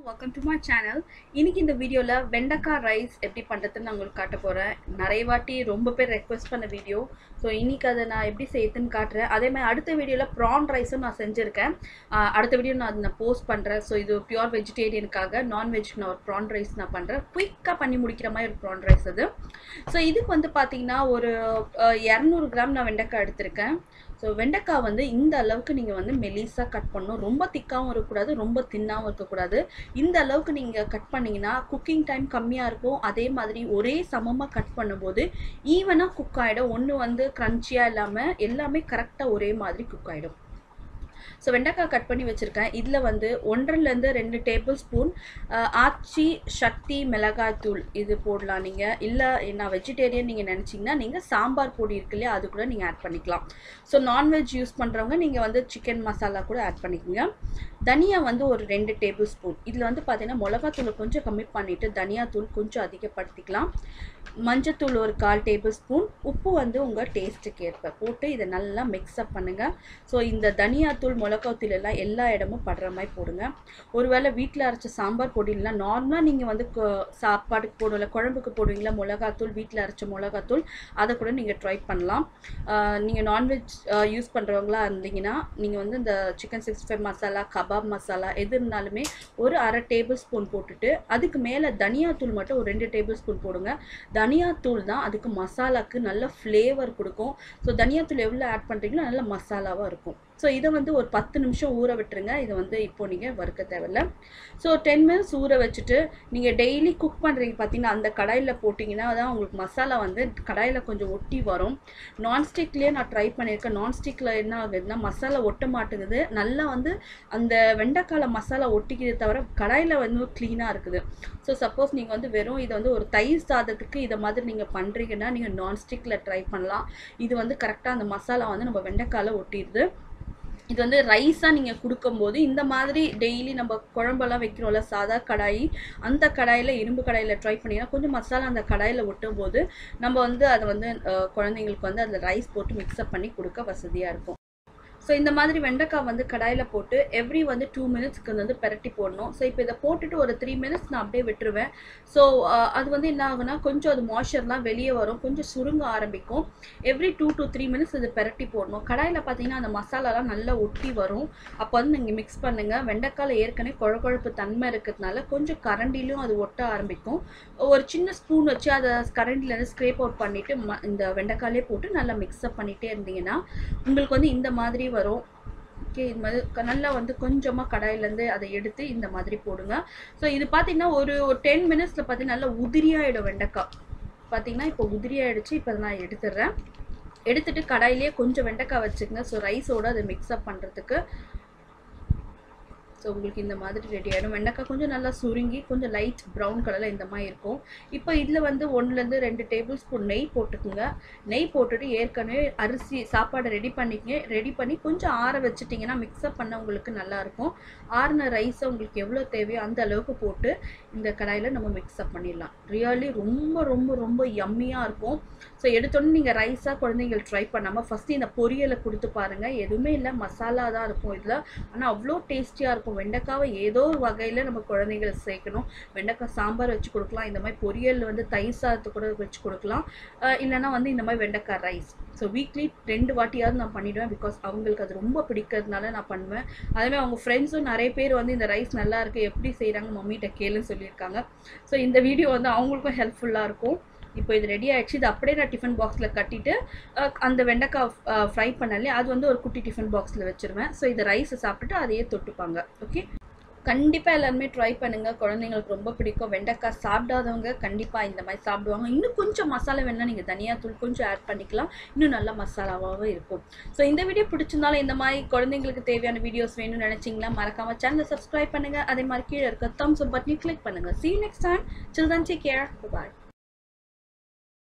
welcome to my channel இன்னைக்கு இந்த வீடியோவில் வெண்டைக்காய் ரைஸ் எப்படி பண்ணுறதுன்னு நான் உங்களுக்கு காட்ட போகிறேன் நிறைய வாட்டி ரொம்ப பேர் ரெக்வெஸ்ட் பண்ண வீடியோ ஸோ இன்னைக்கு அதை நான் எப்படி செய்யுதுன்னு காட்டுறேன் அதே மாதிரி அடுத்த வீடியோவில் ப்ரான் ரைஸும் நான் செஞ்சுருக்கேன் ஆஹ் அடுத்த வீடியோ நான் அதை நான் போஸ்ட் பண்ணுறேன் ஸோ இது பியூர் வெஜிடேரியனுக்காக நான்வெஜ் நான் ஒரு ப்ரான் ரைஸ் நான் பண்ணுறேன் குயிக்காக பண்ணி முடிக்கிற மாதிரி ஒரு ப்ரான் ரைஸ் அது ஸோ இதுக்கு வந்து பார்த்தீங்கன்னா ஒரு இரநூறு கிராம் நான் வெண்டைக்காய் எடுத்திருக்கேன் ஸோ வெண்டைக்காய் வந்து இந்த அளவுக்கு நீங்கள் வந்து மெலிசாக கட் பண்ணணும் ரொம்ப திக்காகவும் இருக்கக்கூடாது ரொம்ப தின்னாகவும் இருக்கக்கூடாது இந்த அளவுக்கு நீங்கள் கட் பண்ணிங்கன்னா குக்கிங் டைம் கம்மியாக இருக்கும் அதே மாதிரி ஒரே சமமாக கட் பண்ணும்போது ஈவனாக குக் ஆகிடும் ஒன்று வந்து க்ரன்ச்சியாக இல்லாமல் எல்லாமே கரெக்டாக ஒரே மாதிரி குக் ஆகிடும் ஸோ வெண்டைக்காய் கட் பண்ணி வச்சுருக்கேன் இதில் வந்து ஒன்றரைலேருந்து ரெண்டு டேபிள் ஸ்பூன் ஆச்சி சக்தி மிளகாய் தூள் இது போடலாம் நீங்கள் இல்லை நான் வெஜிடேரியன் நீங்கள் நினச்சிங்கன்னா நீங்கள் சாம்பார் பொடி இருக்கு இல்லையா அது கூட நீங்கள் ஆட் பண்ணிக்கலாம் ஸோ நான்வெஜ் யூஸ் பண்ணுறவங்க நீங்கள் வந்து சிக்கன் மசாலா கூட ஆட் பண்ணிக்கோங்க தனியா வந்து ஒரு ரெண்டு டேபிள் ஸ்பூன் இதில் வந்து பார்த்தீங்கன்னா மிளகாத்தூளை கொஞ்சம் கம்மி பண்ணிவிட்டு தனியாத்தூள் கொஞ்சம் அதிகப்படுத்திக்கலாம் மஞ்சத்தூள் ஒரு கால் டேபிள் ஸ்பூன் உப்பு வந்து உங்கள் டேஸ்ட்டுக்கு ஏற்ப போட்டு இதை நல்லா மிக்ஸ்அப் பண்ணுங்கள் ஸோ இந்த தனியாத்தூள் மிளகாத்தூள் எல்லாம் எல்லா இடமும் படுற மாதிரி போடுங்க ஒருவேளை வீட்டில் அரைச்ச சாம்பார் பொடிலாம் நார்மலாக நீங்கள் வந்து கொ- சாப்பாடுக்கு போடுவல குழம்புக்கு போடுவீங்களா மிளகாத்தூள் வீட்டில் அரைச்ச மிளகாத்தூள் அதை கூட நீங்கள் ட்ரை பண்ணலாம் நீங்கள் நான்வெஜ் யூஸ் பண்ணுறவங்களா இருந்தீங்கன்னா நீங்கள் வந்து இந்த chicken sixty five masala kebab masala எது இருந்தாலுமே ஒரு அரை டேபிள் ஸ்பூன் போட்டுட்டு அதுக்கு மேலே தனியாத்தூள் மட்டும் ஒரு ரெண்டு டேபிள் ஸ்பூன் போடுங்க தனியாத்தூள் தான் அதுக்கு மசாலாக்கு நல்ல ஃப்ளேவர் கொடுக்கும் ஸோ தனியாத்தூள் எவ்வளோ ஆட் பண்ணுறீங்களோ நல்ல மசாலாவாக இருக்கும் ஸோ இதை வந்து ஒரு பத்து நிமிஷம் ஊற விட்டுருங்க இதை வந்து இப்போ நீங்கள் வறுக்க தேவையில்ல ஸோ டென் மினிட்ஸ் ஊற வச்சுட்டு நீங்கள் டெய்லி குக் பண்ணுறீங்க பார்த்தீங்கன்னா அந்த கடாயில் போட்டிங்கன்னா தான் உங்களுக்கு மசாலா வந்து கடாயில் கொஞ்சம் ஒட்டி வரும் நான்ஸ்டிக்லேயே நான் ட்ரை பண்ணியிருக்கேன் நான்ஸ்டிக்கில் என்ன ஆகுதுன்னா மசாலா ஒட்ட மாட்டேங்குது நல்லா வந்து அந்த வெண்டைக்கால மசாலா ஒட்டிக்கிறதே தவிர கடாயில் வந்து க்ளீனாக இருக்குது ஸோ சப்போஸ் நீங்கள் வந்து வெறும் இதை வந்து ஒரு தயிர் சாதத்துக்கு இதை மாதிரி நீங்கள் பண்ணுறீங்கன்னா நீங்கள் நான்ஸ்டிக்கில் ட்ரை பண்ணலாம் இது வந்து கரெக்டாக அந்த மசாலா வந்து நம்ம வெண்டைக்கால ஒட்டிடுது இது வந்து ரைஸாக நீங்கள் கொடுக்கும்போது இந்த மாதிரி டெய்லி நம்ம குழம்பெல்லாம் வைக்கிறோம்ல சாதா கடாயி அந்த கடாயில் இரும்பு கடாயில் ட்ரை பண்ணிங்கன்னா கொஞ்சம் மசாலா அந்த கடாயில் ஒட்டும் போது நம்ம வந்து அதை வந்து அஹ், குழந்தைங்களுக்கு வந்து அதில் ரைஸ் போட்டு மிக்ஸ்அப் பண்ணி கொடுக்க வசதியாக இருக்கும் ஸோ இந்த மாதிரி வெண்டைக்காய் வந்து கடாயில் போட்டு எவ்ரி வந்து டூ மினிட்ஸ்க்கு வந்து பெரட்டி போடணும் ஸோ இப்போ இதை போட்டுட்டு ஒரு த்ரீ மினிட்ஸ் நான் அப்படியே விட்டுருவேன் ஸோ அது வந்து என்ன ஆகுனா கொஞ்சம் அது மாய்ச்சர்லாம் வெளியே வரும் கொஞ்சம் சுருங்க ஆரம்பிக்கும் every two to three minutes இது பெரட்டி போடணும் கடாயில் பார்த்தீங்கன்னா அந்த மசாலாலாம் நல்லா ஒட்டி வரும் அப்போ வந்து நீங்கள் மிக்ஸ் பண்ணுங்கள் வெண்டைக்காயில் ஏற்கனவே குழகுழப்பு தன்மை இருக்கிறதுனால கொஞ்சம் கரண்டிலையும் அது ஒட்ட ஆரம்பிக்கும் ஒரு சின்ன ஸ்பூன் வச்சு அதை கரண்டிலேருந்து ஸ்க்ரேப் அவுட் பண்ணிவிட்டு ம இந்த வெண்டைக்காயிலே போட்டு நல்லா மிக்ஸ்அப் பண்ணிகிட்டே இருந்தீங்கன்னா உங்களுக்கு வந்து இந்த மாதிரி வரும் ஓகே இது மாதிரி க- நல்லா வந்து கொஞ்சமாக கடாயிலேருந்து அதை எடுத்து இந்த மாதிரி போடுங்க ஸோ இது பார்த்தீங்கன்னா ஒரு டென் மினிட்ஸில் பார்த்தீங்கன்னா நல்லா உதிரியாயிடும் வெண்டைக்காய் பார்த்தீங்கன்னா இப்போ உதிரியாயிடுச்சு இப்போ அதை நான் எடுத்துடுறேன் எடுத்துட்டு கடாயிலே கொஞ்சம் வெண்டைக்காய் வச்சுக்கங்க ஸோ ரைஸோட அதை மிக்ஸ்அப் பண்ணுறதுக்கு ஸோ உங்களுக்கு இந்த மாதிரி ரெடி ஆகிடும் வெண்டைக்காய் கொஞ்சம் நல்லா சுருங்கி கொஞ்சம் லைட் ப்ரௌன் கலரில் இந்த மாதிரி இருக்கும் இப்போ இதில் வந்து ஒன்றுலேருந்து ரெண்டு டேபிள் ஸ்பூன் நெய் போட்டுக்குங்க நெய் போட்டுட்டு ஏற்கனவே அரிசி சாப்பாடை ரெடி பண்ணிக்கங்க ரெடி பண்ணி கொஞ்சம் ஆற வச்சுட்டிங்கன்னா மிக்ஸ்அப் பண்ண உங்களுக்கு நல்லாயிருக்கும் ஆறின ரைஸை உங்களுக்கு எவ்வளோ தேவையோ அந்த அளவுக்கு போட்டு இந்த கடாயில் நம்ம மிக்ஸ்அப் பண்ணிடலாம் ரியலி ரொம்ப ரொம்ப ரொம்ப யம்மியாக இருக்கும் ஸோ எடுத்தோன்னே நீங்கள் ரைஸாக குழந்தைங்களுக்கு ட்ரை பண்ணாமல் ஃபஸ்ட்டு இந்த பொரியலை கொடுத்து பாருங்கள் எதுவுமே இல்லை மசாலா தான் இருக்கும் இதில் ஆனால் அவ்வளோ டேஸ்டியாக இருக்கும் வெண்டைக்காவை ஏதோ ஒரு வகையில் நம்ம குழந்தைங்களுக்கு சேர்க்கணும் வெண்டைக்காய் சாம்பார் வச்சு கொடுக்கலாம் இந்த மாதிரி பொரியல் வந்து தயிர் சாதத்தை கூட வச்சு கொடுக்கலாம் அஹ் இல்லைன்னா வந்து இந்த மாதிரி வெண்டைக்காய் ரைஸ் ஸோ வீக்லி ரெண்டு வாட்டியாவது நான் பண்ணிவிடுவேன் பிகாஸ் அவங்களுக்கு அது ரொம்ப பிடிக்கிறதுனால நான் பண்ணுவேன் அதேமாதிரி அவங்க ஃப்ரெண்ட்ஸும் நிறைய பேர் வந்து இந்த ரைஸ் நல்லா இருக்கு எப்படி செய்கிறாங்க மம்மிகிட்ட கேளுன்னு சொல்லியிருக்காங்க ஸோ இந்த வீடியோ வந்து அவங்களுக்கும் ஹெல்ப்ஃபுல்லாக இருக்கும் இப்போ இது ரெடி ஆயிடுச்சு இது அப்படியே நான் டிஃபன் பாக்ஸில் கட்டிட்டு அஹ், அந்த வெண்டைக்காய் ஃப்ரை பண்ணாலே அது வந்து ஒரு குட்டி டிஃபன் பாக்ஸில் வச்சுருவேன் ஸோ இந்த ரைஸை சாப்பிட்டுட்டு அதையே தொட்டுப்பாங்க ஓகே கண்டிப்பாக எல்லாருமே ட்ரை பண்ணுங்கள் குழந்தைங்களுக்கு ரொம்ப பிடிக்கும் வெண்டைக்காய் சாப்பிடாதவங்க கண்டிப்பாக இந்த மாதிரி சாப்பிடுவாங்க இன்னும் கொஞ்சம் மசாலா வேணால் நீங்கள் தனியாத்தூள் கொஞ்சம் ஆட் பண்ணிக்கலாம் இன்னும் நல்ல மசாலாவாகவும் இருக்கும் ஸோ இந்த வீடியோ பிடிச்சிருந்தாலும் இந்த மாதிரி குழந்தைங்களுக்கு தேவையான வீடியோஸ் வேணும்னு நினச்சிங்களா மறக்காம சேனலை சப்ஸ்கிரைப் பண்ணுங்கள் அதே மாதிரி கீழே இருக்க தம்ஸ் பட்டனையும் கிளிக் பண்ணுங்கள் see you next time till then take care bye bye